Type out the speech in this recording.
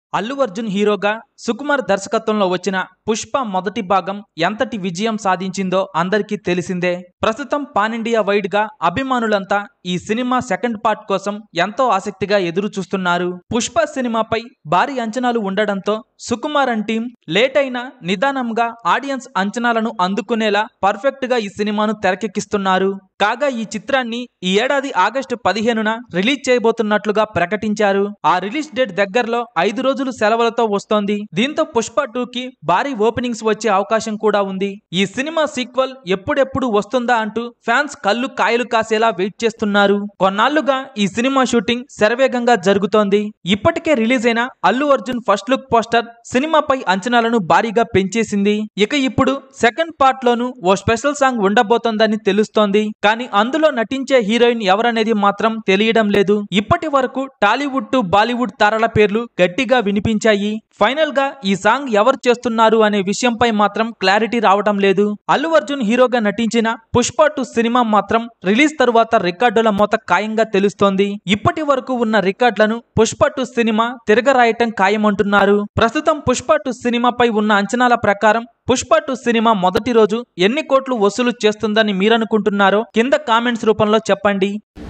అల్లు అర్జున్ హీరోగా సుకుమార్ దర్శకత్వంలో వచ్చిన పుష్ప మొదటి భాగం ఎంతటి విజయం సాధించిందో అందరికీ తెలిసిందే ప్రస్తుతం పాన్ ఇండియా వైడ్ గా అభిమానులంతా ఈ సినిమా సెకండ్ పార్ట్ కోసం ఎంతో ఆసక్తిగా ఎదురు చూస్తున్నారు పుష్ప సినిమాపై భారీ అంచనాలు ఉండడంతో సుకుమార్ అండ్ టీం లేట్ అయినా నిదానంగా ఆడియన్స్ అంచనాలను అందుకునేలా పర్ఫెక్ట్ గా ఈ సినిమాను తెరకెక్కిస్తున్నారు కాగా ఈ చిత్రాన్ని ఈ ఏడాది ఆగస్టు పదిహేనున రిలీజ్ చేయబోతున్నట్లుగా ప్రకటించారు ఆ రిలీజ్ డేట్ దగ్గరలో ఐదు రోజులు సెలవులతో వస్తోంది దీంతో పుష్ప టూ కి భారీ ఓపెనింగ్స్ వచ్చే అవకాశం కూడా ఉంది ఈ సినిమా సీక్వెల్ ఎప్పుడెప్పుడు వస్తుందా అంటూ ఫ్యాన్స్ కళ్ళు కాయలు కాసేలా వెయిట్ చేస్తున్నారు కొన్నాళ్లుగా ఈ సినిమా షూటింగ్ శరవేగంగా జరుగుతోంది ఇప్పటికే రిలీజ్ అయిన Allu Arjun first look poster సినిమాపై అంచనాలను భారీగా పెంచేసింది ఇక ఇప్పుడు సెకండ్ పార్ట్ లోను ఓ స్పెషల్ సాంగ్ ఉండబోతోందని తెలుస్తోంది కానీ అందులో నటించే హీరోయిన్ ఎవరనేది మాత్రం తెలియడం లేదు ఇప్పటి వరకు టాలీవుడ్ టు బాలీవుడ్ తారల పేర్లు గట్టిగా వినిపించాయి ఫైనల్ గా ఈ సాంగ్ ఎవరు చేస్తున్నారు అనే విషయంపై మాత్రం క్లారిటీ రావడం లేదు అల్లు అర్జున్ హీరోగా నటించిన పుష్ప టూ సినిమా మాత్రం రిలీజ్ తరువాత రికార్డుల మోత ఖాయంగా తెలుస్తోంది ఇప్పటి వరకు ఉన్న రికార్డులను పుష్ప టూ సినిమా తిరగరాయటం ఖాయమంటున్నారు ప్రస్తుతం పుష్ప టూ సినిమాపై ఉన్న అంచనాల ప్రకారం పుష్ప టూ సినిమా మొదటి రోజు ఎన్ని కోట్లు వసూలు చేస్తుందని మీరనుకుంటున్నారో కింద కామెంట్స్ రూపంలో చెప్పండి